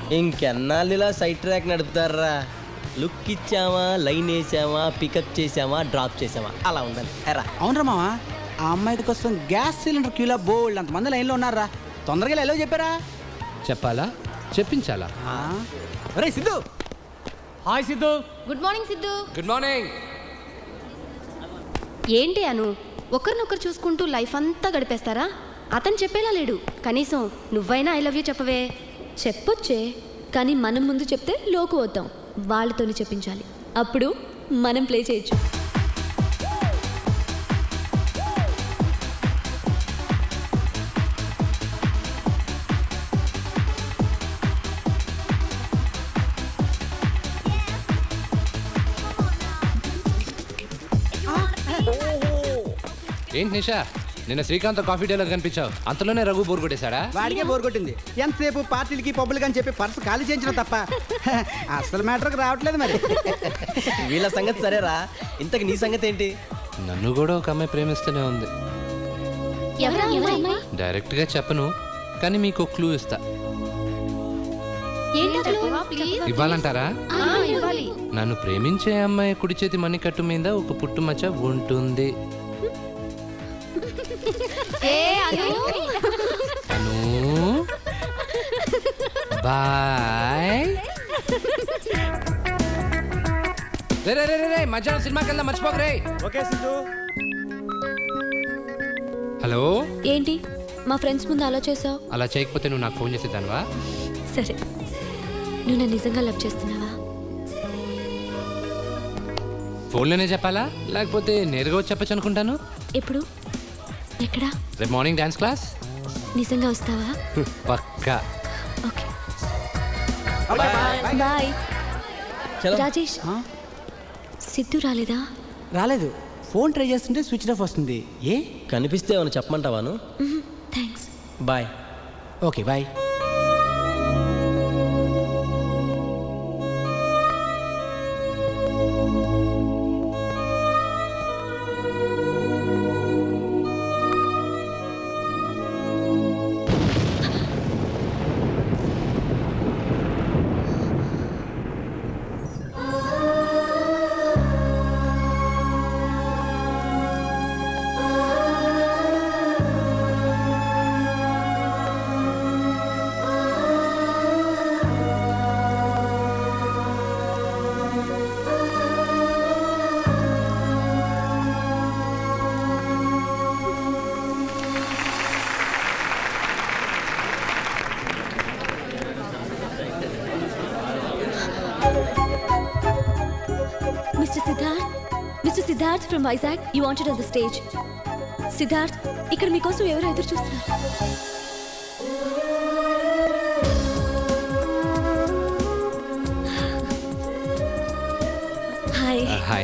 ఇంకెన్నాళ్ళు ఇలా side track నడుపుతారా లుక్ ఇచ్చామా లైన్ వేసామా పికప్ చేసామా డ్రాప్ చేసామా అలా ఉండాలి ఎరా అవునరా మామ ఆ అమ్మాయి కోసం గ్యాస్ సిలిండర్ క్యూలో బోల్డ్ అంతమంది లైన్లో ఉన్నారా తొందరగా ఎలా చెప్పారా చెప్పాలా చెప్పించాలా రే Siddhu hi Siddhu good morning Siddhu good morning ఏంటి అను ఒకరినొకరు చూసుకుంటూ లైఫ్ అంతా గడిపేస్తారా అతను చెప్పేలా లేడు కనీసం నువ్వైనా ఐ లవ్ యూ చెప్పవే చెప్పొచ్చే కానీ మనం ముందు చెప్తే లోకు అవుతాం వాళ్ళతోనే చెప్పించాలి అప్పుడు మనం ప్లే చేయొచ్చు ఏంటి నిషా నిన్న శ్రీకాంత్ కాఫీ డేలో కనిపించావు అంతలోనే రఘు బోర్ కొట్టేశాడా వాడికే బోర్ కొట్టింది ఎంతసేపు పార్టీలకి పబ్బులకి అని చెప్పి పర్సు ఖాళీ చేయించడం తప్ప అసలు మ్యాటర్కి రావట్లేదు మరి వీళ్ళ సంగతి సరేరా ఇంతకు నీ సంగతి ఏంటి నన్ను కూడా ఒక అమ్మాయి ప్రేమిస్తూనే ఉంది ఎవరా అమ్మాయి? డైరెక్ట్ గా చెప్పను కానీ మీకు క్లూ ఇస్తా చెప్పవా, please? ఇవ్వాలంటారా ఆ, ఇవ్వాలి నన్ను ప్రేమించే అమ్మాయి కుడి చేతి మణికట్టు మీద ఒక పుట్టుమచ్చ ఉంటుంది ఏ అను అను బాయ్ రే రే రే రే, రే మధ్యాహ్నం సినిమాకి వెళ్దాం మర్చిపోక రే ఓకే సిద్ధు హలో ఏంటి మా ఫ్రెండ్స్ ముందు అలా చేసావు అలా చేయకపోతే నువ్వు నాకు ఫోన్ చేసేదానివా సరే నువ్వు నన్ను నిజంగా లవ్ చేస్తున్నావా ఫోన్లోనే చెప్పాలా లేకపోతే నేరుగా వచ్చి చెప్పచ్చు అనుకుంటాను ఎప్పుడు ఎక్కడా రేపు మార్నింగ్ డాన్స్ క్లాస్ నిజంగా వస్తావా పక్కా ఓకే బాయ్ చలో రాజేష్ ఆ? సిద్ధు రాలేదా రాలేదు ఫోన్ ట్రై చేస్తుంటే స్విచ్ ఆఫ్ వస్తుంది ఏ కనిపిస్తే ఏమైనా చెప్పమంటావాను thanks bye okay bye mister Siddharth mister Siddharth from Vizag you wanted on the stage Siddharth ఇక్కడ మీకోసం ఎవరు ఎదురు చూస్తున్నారు hi hi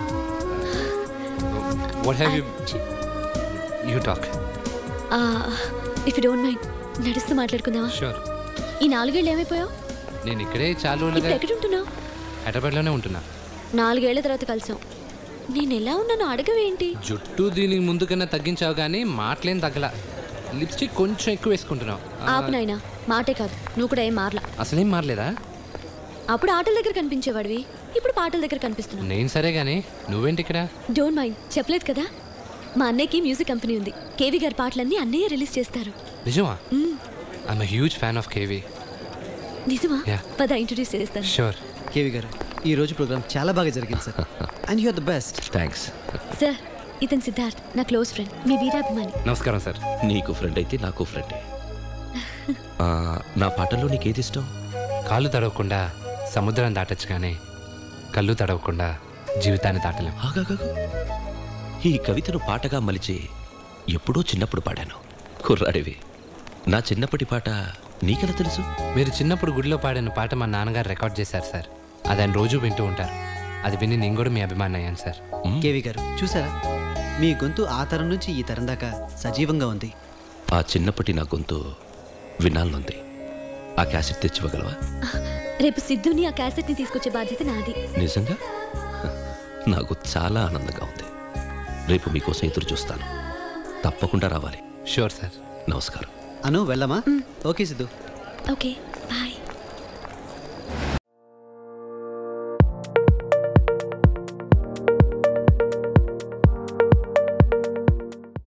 what have you you talk if you don't mind నడుస్తూ మాట్లాడుకుందామా షూర్ ఈ నాలుగేళ్ళు ఏమైపోయావు నేను ఇక్కడే చాలా ఇప్పుడు రోజులుగా ఎక్కడ ఉంటున్నావు హైదరాబాద్లోనే ఉంటున్నా నాలుగేళ్ల తర్వాత కలిసాం నేను ఎలా ఉన్నానో అడగవేంటి జుట్టు దీనికి ముందు కన్నా తగ్గించావు కానీ మాటలేం తగ్గల లిప్స్టిక్ కొంచెం ఎక్కువ వేసుకుంటున్నావు ఆ, ఆపు నాయనా మాటే కాదు నువ్వు కూడా ఏం మారలా అసలేం మారలేదా అప్పుడు ఆటల దగ్గర కనిపించేవాడివి ఇప్పుడు పాటల దగ్గర కనిపిస్తున్నావు నేను సరే కానీ నువ్వేంటి ఇక్కడ డోంట్ మైండ్ చెప్పలేదు కదా మా అన్నయ్యకి మ్యూజిక్ కంపెనీ ఉంది కేవీ గారి పాటలన్నీ అన్నయ్య రిలీజ్ చేస్తారు నిజమా hmm. I'm huge fan of KV నిజమా Yeah. పద ఇంట్రడ్యూస్ చేస్తాను షూర్ కేవి గారు ఈ రోజు ప్రోగ్రామ్ చాలా బాగా జరిగింది sir and you're the best thanks sir ఇతను సిద్ధార్థ్ నా క్లోజ్ ఫ్రెండ్ మీ వీరాభిమాని నమస్కారం సార్ నీకు ఫ్రెండ్ అయితే నాకు ఫ్రెండే ఆ, నా పాటల్లో నీకేది ఇష్టం కాళ్ళు తడవకుండా సముద్రం దాటొచ్చు కానీ కళ్ళు తడవకుండా జీవితాన్ని దాటలేం ఆగాగాగు. ఈ కవితను పాటగా మలిచి ఎప్పుడో చిన్నప్పుడు పాడాను కుర్రాడివి నా చిన్నప్పటి పాట నీకెలా తెలుసు మీరు చిన్నప్పుడు గుడిలో పాడిన పాట మా నాన్నగారు రికార్డ్ చేశారు సార్ అది ఆయన రోజు వింటూ ఉంటారు అది విని నేను కూడా మీ అభిమాని అయ్యాను సార్ కేవి గారు చూసారా మీ గొంతు ఆ తరం నుంచి ఈ తరం దాకా సజీవంగా ఉంది ఆ చిన్నప్పటి నా గొంతు వినాలనుంది ఆ క్యాసెట్ తెచ్చివ్వగలవా రేపు సిద్ధుని ఆ క్యాసెట్ని తీసుకొచ్చే బాధ్యత నాది నిజంగా నాకు చాలా ఆనందంగా ఉంది రేపు మీకోసం ఎదురు చూస్తాను తప్పకుండా రావాలి షూర్ సార్ నమస్కారం అను వెళ్ళమా ఓకే సిద్ధు ఓకే బాయ్